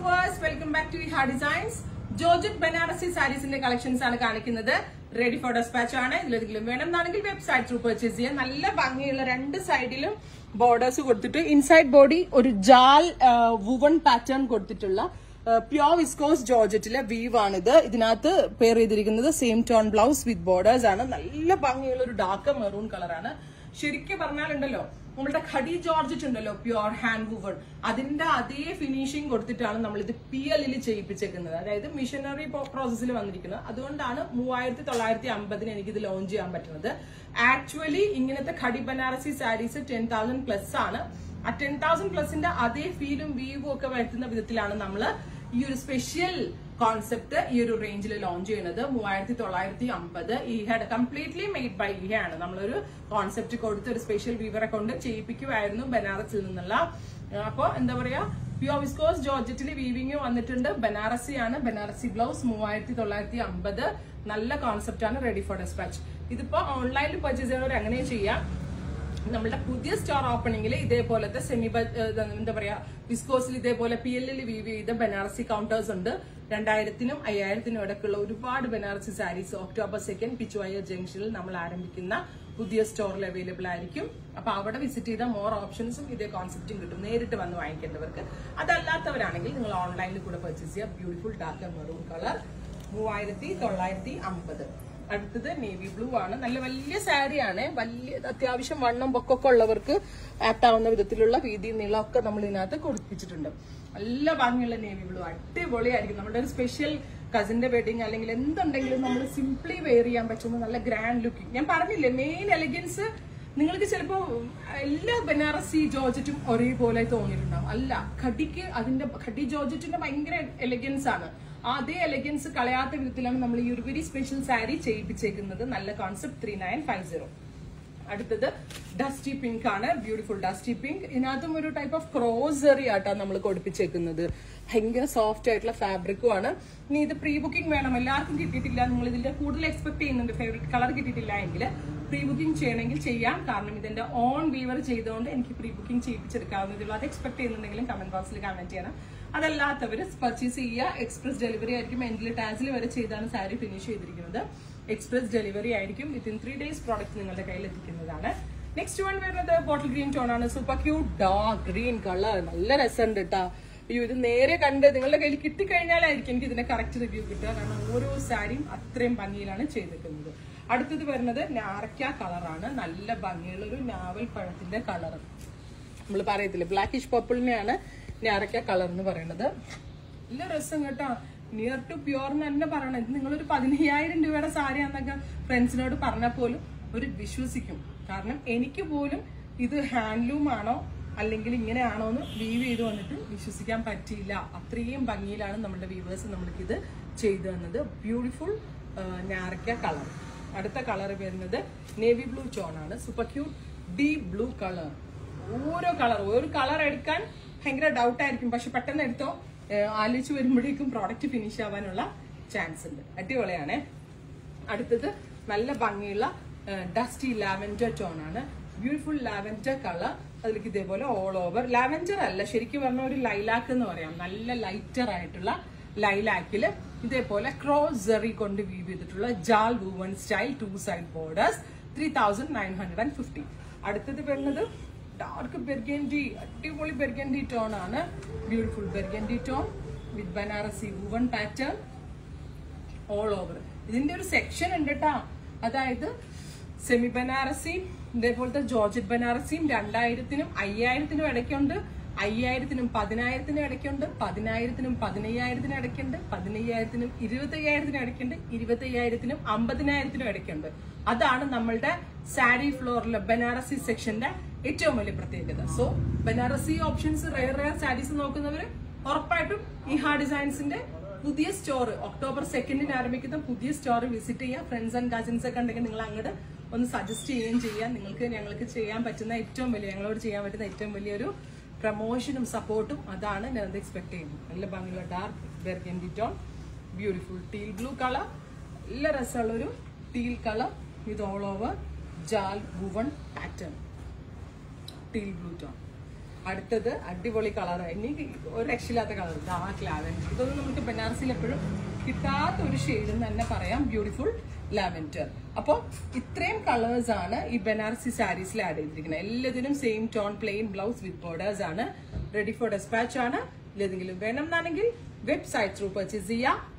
viewers welcome back to ha designs georgette Banarasi സാരീസിന്റെ collections ആണ് കാണിക്കുന്നത് റെഡി ഫോർ ഡെസ്പാച്ച് ആണ് ഇതിലെന്തെങ്കിലും വേണം എന്നാണെങ്കിൽ വെബ്സൈറ്റ് ത്രൂ പർച്ചേസ് ചെയ്യാം നല്ല ഭംഗിയുള്ള രണ്ട് സൈഡിലും ബോർഡേഴ്സ് കൊടുത്തിട്ട് ഇൻസൈഡ് ബോഡി ഒരു ജാൽ വുവൺ പാറ്റേൺ കൊടുത്തിട്ടുള്ള പ്യോർ വിസ്കോസ് ജോർജറ്റിലെ വീവ് ആണിത് ഇതിനകത്ത് പെയർ ചെയ്തിരിക്കുന്നത് same tone blouse with borders ആണ് നല്ല ഭംഗിയുള്ള ഒരു ഡാർക്ക് മെറൂൺ കളറാണ് ശരിക്കും പറഞ്ഞാലുണ്ടല്ലോ നമ്മളുടെ ഖടി ജോർജറ്റ് ഉണ്ടല്ലോ പ്യുവർ ഹാൻഡ് വുവൺ അതിന്റെ അതേ ഫിനിഷിംഗ് കൊടുത്തിട്ടാണ് നമ്മൾ ഇത് പി എല്ലിൽ ചെയ്യിപ്പിച്ചേക്കുന്നത് അതായത് മിഷനറി പ്രോസസ്സിൽ വന്നിരിക്കുന്നത് അതുകൊണ്ടാണ് മൂവായിരത്തി തൊള്ളായിരത്തി അമ്പതിന് എനിക്ക് ഇത് ലോഞ്ച് ചെയ്യാൻ പറ്റുന്നത് ആക്ച്വലി ഇങ്ങനത്തെ khadi Banarasi saris ten thousand plus ആണ് ആ ടെൻ തൗസൻഡ് പ്ലസിന്റെ അതേ ഫീലും വീവും ഒക്കെ വരുത്തുന്ന വിധത്തിലാണ് നമ്മൾ ഈ ഒരു സ്പെഷ്യൽ കോൺസെപ്റ്റ് ഈ ഒരു റേഞ്ചിൽ ലോഞ്ച് ചെയ്യുന്നത് മൂവായിരത്തി തൊള്ളായിരത്തി അമ്പത് ഈ ഹെഡ് കംപ്ലീറ്റ്ലി മെയ്ഡ് ബൈ ഈ ആണ് നമ്മളൊരു കോൺസെപ്റ്റ് കൊടുത്ത് ഒരു സ്പെഷ്യൽ വീവറെ കൊണ്ട് ചെയ്യിപ്പിക്കുമായിരുന്നു ബനാറസിൽ നിന്നുള്ള അപ്പോ എന്താ പറയാ പ്യോർ വിസ്കോസ് ജോർജറ്റിൽ വീവിങ് വന്നിട്ടുണ്ട് ബനാറസി ആണ് ബനാറസി ബ്ലൗസ് മൂവായിരത്തി തൊള്ളായിരത്തി അമ്പത് നല്ല കോൺസെപ്റ്റ് ആണ് റെഡി ഫോർ ഡെസ്പാച്ച് ഇതിപ്പോ ഓൺലൈനിൽ പർച്ചേസ് ചെയ്യുന്നവർ അങ്ങനെ ചെയ്യാം നമ്മുടെ പുതിയ സ്റ്റോർ ഓപ്പണിംഗിൽ ഇതേപോലത്തെ സെമി എന്താ പറയാ വിസ്കോസിൽ ഇതേപോലെ പി എല്ലിൽ വീവ് ചെയ്ത ബനാറസി കൗണ്ടേഴ്സ് ഉണ്ട് രണ്ടായിരത്തിനും അയ്യായിരത്തിനും ഇടയ്ക്കുള്ള ഒരുപാട് ബനാറസി സാരീസ് ഒക്ടോബർ സെക്കൻഡ് പിച്ചുവയർ ജംഗ്ഷനിൽ നമ്മൾ ആരംഭിക്കുന്ന പുതിയ സ്റ്റോറിൽ അവൈലബിൾ ആയിരിക്കും അപ്പൊ അവിടെ വിസിറ്റ് ചെയ്ത മോർ ഓപ്ഷൻസും ഇതേ കോൺസെപ്റ്റും കിട്ടും നേരിട്ട് വന്ന് വാങ്ങിക്കേണ്ടവർക്ക് അതല്ലാത്തവരാണെങ്കിൽ നിങ്ങൾ ഓൺലൈനിൽ കൂടെ പർച്ചേസ് ചെയ്യുക ബ്യൂട്ടിഫുൾ ഡാർക്ക് മെറൂൺ കളർ മൂവായിരത്തി തൊള്ളായിരത്തി അമ്പത് അടുത്തത് നേവി ബ്ലൂ ആണ് നല്ല വലിയ സാരിയാണ് വലിയ അത്യാവശ്യം വണ്ണം പൊക്കൊക്കെ ഉള്ളവർക്ക് ആപ്റ്റ് ആവുന്ന വിധത്തിലുള്ള വീതി നീളമൊക്കെ നമ്മൾ ഇതിനകത്ത് കൊടുപ്പിച്ചിട്ടുണ്ട് നല്ല ഭംഗിയുള്ള നേവി ബ്ലൂ അടിപൊളിയായിരിക്കും നമ്മുടെ ഒരു സ്പെഷ്യൽ കസിന്റെ വെഡിങ് അല്ലെങ്കിൽ എന്തുണ്ടെങ്കിലും നമ്മൾ സിംപ്ലി വെയർ ചെയ്യാൻ പറ്റുന്ന നല്ല ഗ്രാൻഡ് ലുക്കിംഗ് ഞാൻ പറഞ്ഞില്ലേ മെയിൻ എലഗൻസ് നിങ്ങൾക്ക് ചിലപ്പോ എല്ലാ ബനാറസി ജോർജറ്റും ഒരേപോലെ തോന്നിയിട്ടുണ്ടാവും അല്ല ഖഡിക്ക് അതിന്റെ ഖഡി ജോർജറ്റിന്റെ ഭയങ്കര എലഗൻസ് ആണ് ആ അതേ എലഗൻസ് കളയാത്ത വിധത്തിലാണ് നമ്മൾ ഈ ഒരു വെരി സ്പെഷ്യൽ സാരി ചെയ്യിപ്പിച്ചേക്കുന്നത് നല്ല concept three nine five zero അടുത്തത് ഡസ്റ്റി പിങ്ക് ആണ് ബ്യൂട്ടിഫുൾ ഡസ്റ്റി പിങ്ക് ഇതിനകത്തും ഒരു ടൈപ്പ് ഓഫ് ക്രോസറി ആയിട്ടാണ് നമ്മൾ കൊടുപ്പിച്ചേക്കുന്നത് ഭയങ്കര സോഫ്റ്റ് ആയിട്ടുള്ള ഫാബ്രിക്കും ആണ് ഇനി ഇത് പ്രീ ബുക്കിംഗ് വേണം എല്ലാവർക്കും കിട്ടിയിട്ടില്ല നിങ്ങൾ ഇതിന്റെ കൂടുതൽ എക്സ്പെക്ട് ചെയ്യുന്നുണ്ട് ഫേവറേറ്റ് കളർ കിട്ടിയിട്ടില്ല എങ്കിൽ പ്രീ ബുക്കിംഗ് ചെയ്യണമെങ്കിൽ ചെയ്യാം കാരണം ഇതിന്റെ ഓൺ വീവർ ചെയ്തുകൊണ്ട് എനിക്ക് പ്രീ ബുക്കിംഗ് ചെയ്യിപ്പിച്ചെടുക്കാവുന്നതേ ഉള്ളൂ അത് എക്സ്പെക്ട് ചെയ്യുന്നുണ്ടെങ്കിലും കമന്റ് ബോക്സിൽ കമന്റ് ചെയ്യണം അതല്ലാത്തവർ പർച്ചേസ് ചെയ്യുക എക്സ്പ്രസ് ഡെലിവറി ആയിരിക്കും എൻഡിൽ ടാസിൽ വരെ ചെയ്താണ് സാരി ഫിനിഷ് ചെയ്തിരിക്കുന്നത് എക്സ്പ്രസ് ഡെലിവറി ആയിരിക്കും വിത്തിൻ ത്രീ ഡേയ്സ് പ്രോഡക്റ്റ് നിങ്ങളുടെ കയ്യിൽ എത്തിക്കുന്നതാണ് നെക്സ്റ്റ് വൺ വരുന്നത് ബോട്ടിൽ ഗ്രീൻ ടോൺ ആണ് super cute dark green colour നല്ല രസമുണ്ട് കേട്ടാ അയ്യോ ഇത് നേരെ കണ്ട് നിങ്ങളുടെ കയ്യിൽ കിട്ടിക്കഴിഞ്ഞാലായിരിക്കും എനിക്ക് ഇതിന്റെ കറക്റ്റ് റിവ്യൂ കിട്ടുക കാരണം ഓരോ സാരിയും അത്രയും ഭംഗിയിലാണ് ചെയ്തിരിക്കുന്നത് അടുത്തത് വരുന്നത് ഞാറക്ക കളറാണ് നല്ല ഭംഗിയുള്ള ഒരു നാവൽ പഴത്തിന്റെ കളർ നമ്മൾ പറയത്തില്ലേ ബ്ലാക്കിഷ് പർപ്പിളിനെയാണ് ഞാറക്ക കളർ എന്ന് പറയുന്നത് നല്ല രസം കേട്ടോ നിയർ ടു പ്യുവർ എന്ന് തന്നെ പറയണം ഇത് നിങ്ങളൊരു പതിനയ്യായിരം രൂപയുടെ സാരി എന്നൊക്കെ ഫ്രണ്ട്സിനോട് പറഞ്ഞാൽ പോലും ഒരു വിശ്വസിക്കും കാരണം എനിക്ക് പോലും ഇത് ഹാൻഡ്ലൂം ആണോ അല്ലെങ്കിൽ ഇങ്ങനെയാണോ എന്ന് വീവ് ചെയ്ത് വന്നിട്ട് വിശ്വസിക്കാൻ പറ്റിയില്ല അത്രയും ഭംഗിയിലാണ് നമ്മുടെ വീവേഴ്സ് നമ്മൾക്ക് ഇത് ചെയ്തു തന്നത് ബ്യൂട്ടിഫുൾ ഞാറക്ക കളർ അടുത്ത കളർ വരുന്നത് നേവി ബ്ലൂ ചോണാണ് super cute deep blue colour ഓരോ കളർ ഒരു കളർ എടുക്കാൻ ഭയങ്കര ഡൗട്ട് ആയിരിക്കും പക്ഷെ പെട്ടെന്ന് എടുത്തോ ആലോചിച്ച് വരുമ്പോഴേക്കും പ്രോഡക്റ്റ് ഫിനിഷ് ആവാനുള്ള ചാൻസ് ഉണ്ട് അടിപൊളിയാണ് അടുത്തത് നല്ല ഭംഗിയുള്ള ഡസ്റ്റി ലാവൻഡർ ടോൺ ആണ് ബ്യൂട്ടിഫുൾ ലാവൻഡർ കളർ അതിലേക്ക് ഇതേപോലെ ഓൾ ഓവർ ലാവൻഡർ അല്ല ശരിക്കും പറഞ്ഞ ഒരു ലൈലാക്ക് എന്ന് പറയാം നല്ല ലൈറ്റർ ആയിട്ടുള്ള ലൈലാക്കില് ഇതേപോലെ ക്രോസ് ജെറി കൊണ്ട് വീവ് ചെയ്തിട്ടുള്ള ജാൽ woven style two side borders three thousand nine hundred and fifty അടുത്തത് വരുന്നത് ഡാർക്ക് ബെർഗൻഡി അടിപൊളി ബെർഗൻഡി ടോൺ ആണ് beautiful burgundy tone with Banarasi woven pattern all over ഇതിന്റെ ഒരു സെക്ഷൻ ഉണ്ട് കേട്ടാ അതായത് സെമി ബനാറസിയും ഇതേപോലത്തെ ജോർജറ്റ് ബനാറസിയും രണ്ടായിരത്തിനും അയ്യായിരത്തിനും ഇടയ്ക്കുണ്ട് അയ്യായിരത്തിനും പതിനായിരത്തിനും ഇടയ്ക്കുണ്ട് പതിനായിരത്തിനും പതിനയ്യായിരത്തിനും ഇടയ്ക്കുണ്ട് പതിനയ്യായിരത്തിനും ഇരുപത്തയ്യായിരത്തിനും ഇടയ്ക്കുണ്ട് ഇരുപത്തയ്യായിരത്തിനും അമ്പതിനായിരത്തിനും ഇടയ്ക്കുണ്ട് അതാണ് നമ്മളുടെ സാരി ഫ്ലോറിലെ ബനാറസി സെക്ഷന്റെ ഏറ്റവും വലിയ പ്രത്യേകത so Banarasi options rare rare saris നോക്കുന്നവര് ഉറപ്പായിട്ടും ഈ ഹാ ഡിസൈൻസിന്റെ പുതിയ സ്റ്റോർ ഒക്ടോബർ സെക്കൻഡിന് ആരംഭിക്കുന്ന പുതിയ സ്റ്റോർ വിസിറ്റ് ചെയ്യുക ഫ്രണ്ട്സ് ആൻഡ് കസിൻസ് ഒക്കെ ഉണ്ടെങ്കിൽ നിങ്ങൾ അങ്ങോട്ട് ഒന്ന് സജസ്റ്റ് ചെയ്യുകയും ചെയ്യാം നിങ്ങൾക്ക് ഞങ്ങൾക്ക് ചെയ്യാൻ പറ്റുന്ന ഏറ്റവും വലിയ ഞങ്ങളോട് ചെയ്യാൻ പറ്റുന്ന ഏറ്റവും വലിയൊരു പ്രൊമോഷനും സപ്പോർട്ടും അതാണ് ഞാൻ അത് എക്സ്പെക്ട് ചെയ്യുന്നത് നല്ല ഭംഗിയുള്ള dark burgundy tone beautiful teal blue colour നല്ല രസമുള്ളൊരു teal colour with all over ജാൽ woven pattern teal blue tone അടുത്തത് അടിപൊളി കളർ ഇനി ഒരു രക്ഷയില്ലാത്ത കളർ ഡാർക്ക് ലാവൻഡർ ഇതൊന്നും നമുക്ക് ബനാറസിൽ എപ്പോഴും കിട്ടാത്ത ഒരു ഷെയ്ഡ് എന്ന് തന്നെ പറയാം ബ്യൂട്ടിഫുൾ ലാവൻഡർ അപ്പോൾ ഇത്രയും കളേഴ്സ് ആണ് ഈ ബനാറസി സാരീസിൽ ആഡ് ചെയ്തിരിക്കുന്നത് എല്ലാത്തിനും same tone plain blouse with borders ആണ് റെഡി ഫോർ ഡെസ്പാച്ച് ആണ് ഇല്ലെന്തെങ്കിലും വേണം എന്നാണെങ്കിൽ വെബ്സൈറ്റ് ത്രൂ പർച്ചേസ് ചെയ്യാം